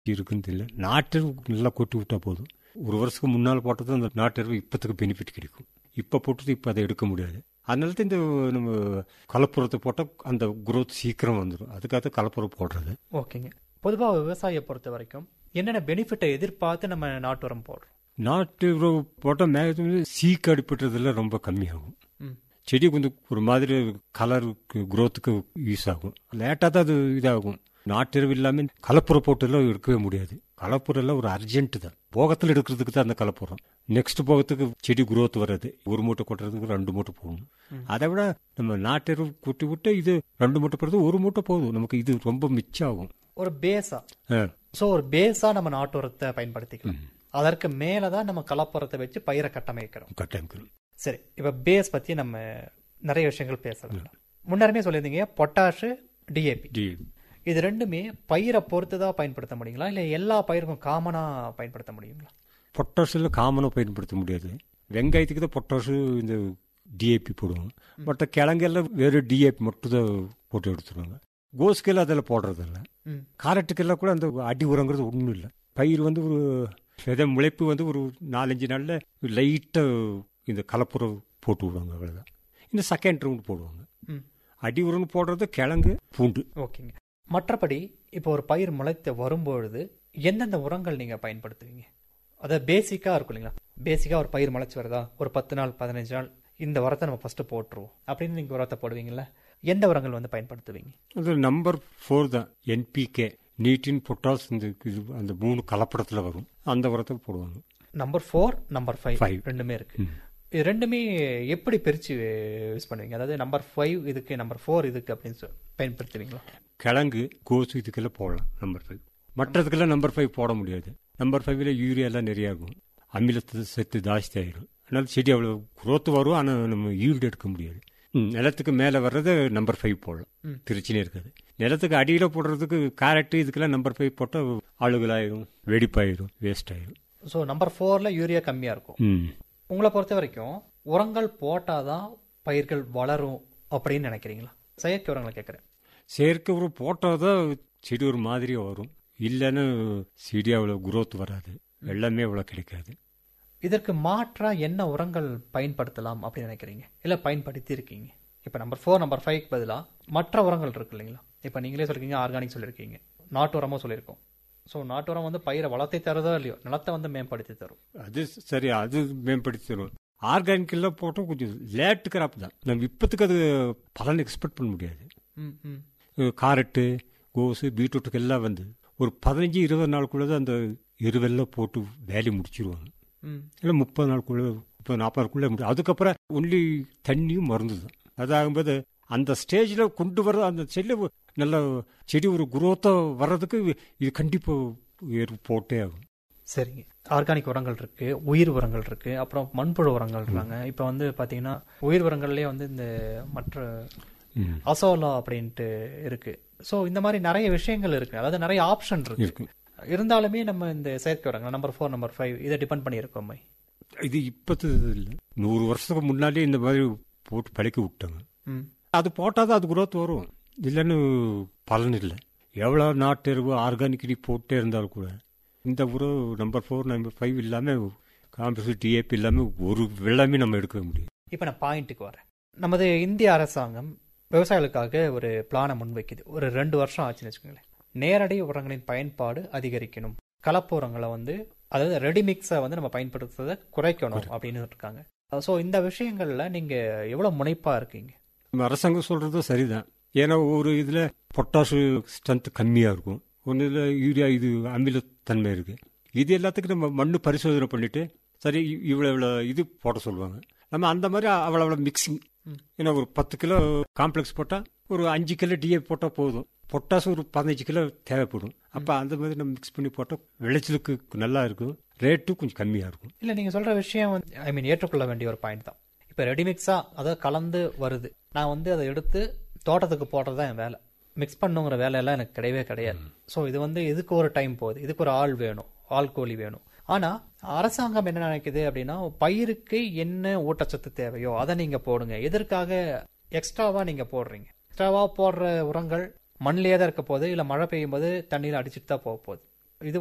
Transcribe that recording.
இருக்குன்னு தெரியல நாட்டெருவு நல்லா கொட்டி விட்டா போதும் ஒரு வருஷத்துக்கு முன்னால் போட்டது அந்த நாட்டெருவு இப்போத்துக்கு பெனிஃபிட் கிடைக்கும் இப்போ போட்டது இப்போ அதை எடுக்க முடியாது அதனால தான் இந்த நம்ம கலப்புரத்தை போட்டால் அந்த குரோத் சீக்கிரம் வந்துடும் அதுக்காக கலப்புரம் போடுறது ஓகேங்க பொதுவாக விவசாயியை பொறுத்த வரைக்கும் என்னென்ன பெனிஃபிட்டை எதிர்பார்த்து நம்ம நாட்டு உரம் போடுறோம் நாட்டு உறவு போட்டால் மேக்ஸிமம் சீக்கு அடிப்பட்டதில் ரொம்ப கம்மியாகும் ம். செடி கொஞ்சம் ஒரு மாதிரி கலருக்கு குரோத்துக்கு யூஸ் ஆகும் லேட்டாக தான் அது இதாகும் நாட்டெருவு இல்லாமல் கலப்புரம் போட்டெல்லாம் எடுக்கவே முடியாது கலப்புரம் எல்லாம் ஒரு அர்ஜென்ட் தான் போகத்தில் எடுக்கிறதுக்கு தான் அந்த கலப்புரம் நெக்ஸ்ட் போகத்துக்கு செடி குரோத் வராது ஒரு மூட்டை கொட்டுறதுக்கு ரெண்டு மூட்டை போகணும் அதை விட நம்ம நாட்டெருவு கூட்டி விட்டு இது ரெண்டு மூட்டை போடுறது ஒரு மூட்டை போதும் நமக்கு இது ரொம்ப மிச்சம் ஆகும் ஒரு பேஸா ஆ, ஸோ ஒரு பேஸா நம்ம நாட்டு உரத்தை பயன்படுத்திக்கலாம் அதற்கு மேலே தான் நம்ம கலப்புரத்தை வச்சு பயிரை கட்டமைக்கிறோம் கட்டாயம் சரி இப்போ பேஸ் பற்றி நம்ம நிறைய விஷயங்கள் பேசலாம் முன்னருமே சொல்லியிருந்தீங்க பொட்டாஷு டிஏபி டி இது ரெண்டுமே பயிரை பொறுத்து தான் பயன்படுத்த முடியுங்களா இல்லை எல்லா பயிருக்கும் காமனாக பயன்படுத்த முடியுங்களா பொட்டாஷில் காமனாக பயன்படுத்த முடியாது வெங்காயத்துக்கு தான் பொட்டாஷு இந்த டிஏபி போடுவோம் மற்ற கிழங்கெல்லாம் வெறும் டிஏபி மட்டும் தான் போட்டு எடுத்துருவாங்க கோஸ்கெல்லாம் அதில் போடுறதில்ல ம் காரட்டுக்கெல்லாம் கூட அந்த அடி உரங்கிறது ஒன்றும் இல்லை பயிர் வந்து ஒரு விதை முளைப்பு வந்து ஒரு நாலஞ்சு நாளில் லைட்டாக இந்த கலப்புரம் போட்டு விடுவாங்க அவ்வளோதான் இந்த செகண்ட் ரவுண்ட் போடுவாங்க ம் அடி உரம் போடுறது கிழங்கு பூண்டு ஓகேங்க மற்றபடி இப்போ ஒரு பயிர் முளைத்து வரும்பொழுது எந்தெந்த உரங்கள் நீங்கள் பயன்படுத்துவீங்க அதாவது பேசிக்காக இருக்கும் இல்லைங்களா பேசிக்காக ஒரு பயிர் முளைச்சி வருதா ஒரு பத்து நாள் பதினஞ்சு நாள் இந்த உரத்தை நம்ம ஃபஸ்ட்டு போட்டுருவோம் அப்படின்னு நீங்கள் உரத்தை போடுவீங்களா எந்த உரங்கள் வந்து பயன்படுத்துவீங்க அது நம்பர் ஃபோர் தான் என்பிகே நீட்டின் பொட்டாஸ் இந்த இது அந்த மூணு கலப்படத்தில் வரும் அந்த உரத்தை போடுவாங்க number four number five Five. ரெண்டுமே இருக்கு இது ரெண்டுமே எப்படி பிரித்து யூஸ் பண்ணுவீங்க அதாவது நம்பர் ஃபைவ் இதுக்கு நம்பர் ஃபோர் இதுக்கு அப்படின்னு சொல்லி பயன்படுத்துவீங்களா கிழங்கு கோசு இதுக்கெல்லாம் போடலாம் நம்பர் ஃபைவ் மற்றதுக்கெல்லாம் நம்பர் ஃபைவ் போட முடியாது நம்பர் ஃபைவ்ல யூரியா எல்லாம் நிறைய ஆகும் அமிலத்து சத்து ஜாஸ்தி ஆயிடும் அதனால செடி அவ்வளோ குரோத் வரும் ஆனால் நம்ம ஈல்டு எடுக்க முடியாது ம், நிலத்துக்கு மேலே வர்றது நம்பர் ஃபைவ் போடலாம் பிரச்சனையே இருக்காது நிலத்துக்கு அடியில் போடுறதுக்கு கேரட்டு இதுக்கெல்லாம் நம்பர் ஃபைவ் போட்டால் அழுகலாயிரும் வெடிப்பாயிரும் வேஸ்ட் ஆயிரும் ஸோ நம்பர் ஃபோரில் யூரியா கம்மியாக இருக்கும் ம் உங்களை பொறுத்த வரைக்கும் உரங்கள் போட்டாதான் பயிர்கள் வளரும் அப்படின்னு நினைக்கிறீங்களா செயற்கை உரங்களை கேட்குறேன் செயற்கை உரம் போட்டால் தான் செடி ஒரு மாதிரியாக வரும் இல்லைன்னு செடி அவ்வளோ குரோத் வராது வெள்ளமே அவ்வளோ கிடைக்காது இதற்கு மாற்றா என்ன உரங்கள் பயன்படுத்தலாம் அப்படின்னு நினைக்கிறீங்க இல்லை பயன்படுத்தி இருக்கீங்க இப்போ நம்பர் ஃபோர் நம்பர் ஃபைவ்க்கு பதிலாக மற்ற உரங்கள் இருக்கு இல்லைங்களா இப்போ நீங்களே சொல்லிருக்கீங்க ஆர்கானிக் சொல்லியிருக்கீங்க நாட்டு உரமும் சொல்லியிருக்கோம் ஸோ நாட்டு உரம் வந்து பயிரை வளர்த்தி தருதோ இல்லையோ நிலத்தை வந்து மேம்படுத்தி தரும் அது சரி அது மேம்படுத்தி தரும் ஆர்கானிக் எல்லாம் போட்டால் கொஞ்சம் லேட் கிராப் தான் நம்ம இப்போத்துக்கு அது பலன் எக்ஸ்பெக்ட் பண்ண முடியாது ம் ம் அஹ் காரட்டு கோஸு பீட்ரூட்டுக்கு எல்லாம் வந்து ஒரு பதினஞ்சு இருபது நாளுக்குள்ளே தான் அந்த எருவெல்லாம் போட்டு வேலையை முடிச்சிருவாங்க ம் இல்லை முப்பது நாளுக்குள்ளே முப்பது நாற்பது நாளுக்குள்ளே முடியும் அதுக்கப்புறம் ஒன்லி தண்ணியும் மருந்து தான் அதாகும்போது அந்த ஸ்டேஜில் கொண்டு வர அந்த செல்ல நல்ல செடி ஒரு குரோத்தாக வர்றதுக்கு இது கண்டிப்பாக எரு போட்டே ஆகும் சரிங்க ஆர்கானிக் உரங்கள் இருக்கு உயிர் உரங்கள் இருக்கு அப்புறம் மண்புழு உரங்கள் இருக்காங்க இப்போ வந்து பார்த்தீங்கன்னா உயிர் உரங்கள்லேயே வந்து இந்த மற்ற ம். அசோலா அப்படின்ட்டு இருக்கு ஸோ இந்த மாதிரி நிறைய விஷயங்கள் இருக்கு அதாவது நிறைய ஆப்ஷன் இருக்கு இருக்கு இருந்தாலுமே நம்ம இந்த செயற்கை உரங்கள் நம்பர் ஃபோர் நம்பர் ஃபைவ் இதை டிபெண்ட் பண்ணியிருக்கோம் இது இப்போது இல்லை நூறு வருஷத்துக்கு முன்னாடியே இந்த மாதிரி போட்டு பழக்கி விட்டாங்க ம் அது போட்டால் தான் அது குரோத் வரும் இல்லைன்னு பலன் இல்லை எவ்வளோ நாட்டெருவு ஆர்கானிக் நீ போட்டே இருந்தாலும் கூட இந்த உரம் நம்பர் ஃபோர் நம்பர் ஃபைவ் இல்லாமல் காம்பஸ் டிஏபி இல்லாமல் ஒரு வெள்ளமே நம்ம எடுக்க முடியும் இப்போ நான் பாயிண்ட்டுக்கு வரேன் நமது இந்திய அரசாங்கம் விவசாயிகளுக்காக ஒரு பிளானை முன்வைக்குது ஒரு ரெண்டு வருஷம் ஆச்சுன்னு வச்சுக்கோங்களேன் நேரடி உரங்களின் பயன்பாடு அதிகரிக்கணும் கலப்பு உரங்களை வந்து அதாவது ரெடி மிக்ஸை வந்து நம்ம பயன்படுத்துறதை குறைக்கணும் அப்படின்னு இருக்காங்க ஸோ இந்த விஷயங்கள்ல நீங்க எவ்வளவு முனைப்பா இருக்கீங்க நம்ம அரசாங்கம் சொல்கிறது சரிதான் ஏன்னா ஒரு இதில் பொட்டாசு ஸ்ட்ரென்த் கம்மியாக இருக்கும் ஒன்று இதில் யூரியா இது அமிலத்தன்மை இருக்குது இது எல்லாத்துக்கும் நம்ம மண்ணு பரிசோதனை பண்ணிட்டு சரி இ- இவ்வளோ இவ்வளோ இது போட சொல்லுவாங்க நம்ம அந்த மாதிரி அவ்வளோ அவ்வளோ மிக்சிங் ஏன்னா ஒரு பத்து கிலோ காம்ப்ளெக்ஸ் போட்டால் ஒரு அஞ்சு கிலோ டிஏ போட்டால் போதும் பொட்டாசு ஒரு பதினஞ்சு கிலோ தேவைப்படும் அப்போ அந்த மாதிரி நம்ம மிக்ஸ் பண்ணி போட்டால் விளைச்சலுக்கு நல்லா இருக்கும் ரேட்டும் கொஞ்சம் கம்மியாக இருக்கும் இல்ல நீங்க சொல்ற விஷயம் ஐ மீன் ஏற்றுக்கொள்ள வேண்டிய ஒரு பாயிண்ட் தான் இப்ப ரெடிமிக்ஸா அதாவது கலந்து வருது நான் வந்து அதை எடுத்து தோட்டத்துக்கு போடுறது தான் என் வேலை மிக்ஸ் பண்ணுங்கிற வேலையெல்லாம் எனக்கு கிடையவே கிடையாது ஸோ இது வந்து இதுக்கு ஒரு டைம் போகுது இதுக்கு ஒரு ஆள் வேணும் ஆள் கூலி வேணும் ஆனா அரசாங்கம் என்ன நினைக்குது அப்படின்னா பயிருக்கு என்ன ஊட்டச்சத்து தேவையோ அதை நீங்க போடுங்க எதற்காக எக்ஸ்ட்ராவா நீங்க போடுறீங்க எக்ஸ்ட்ராவா போடுற உரங்கள் மண்ணிலே தான் இருக்க போகுது இல்ல மழை பெய்யும் போது தண்ணீர் அடிச்சிட்டு தான் போக போகுது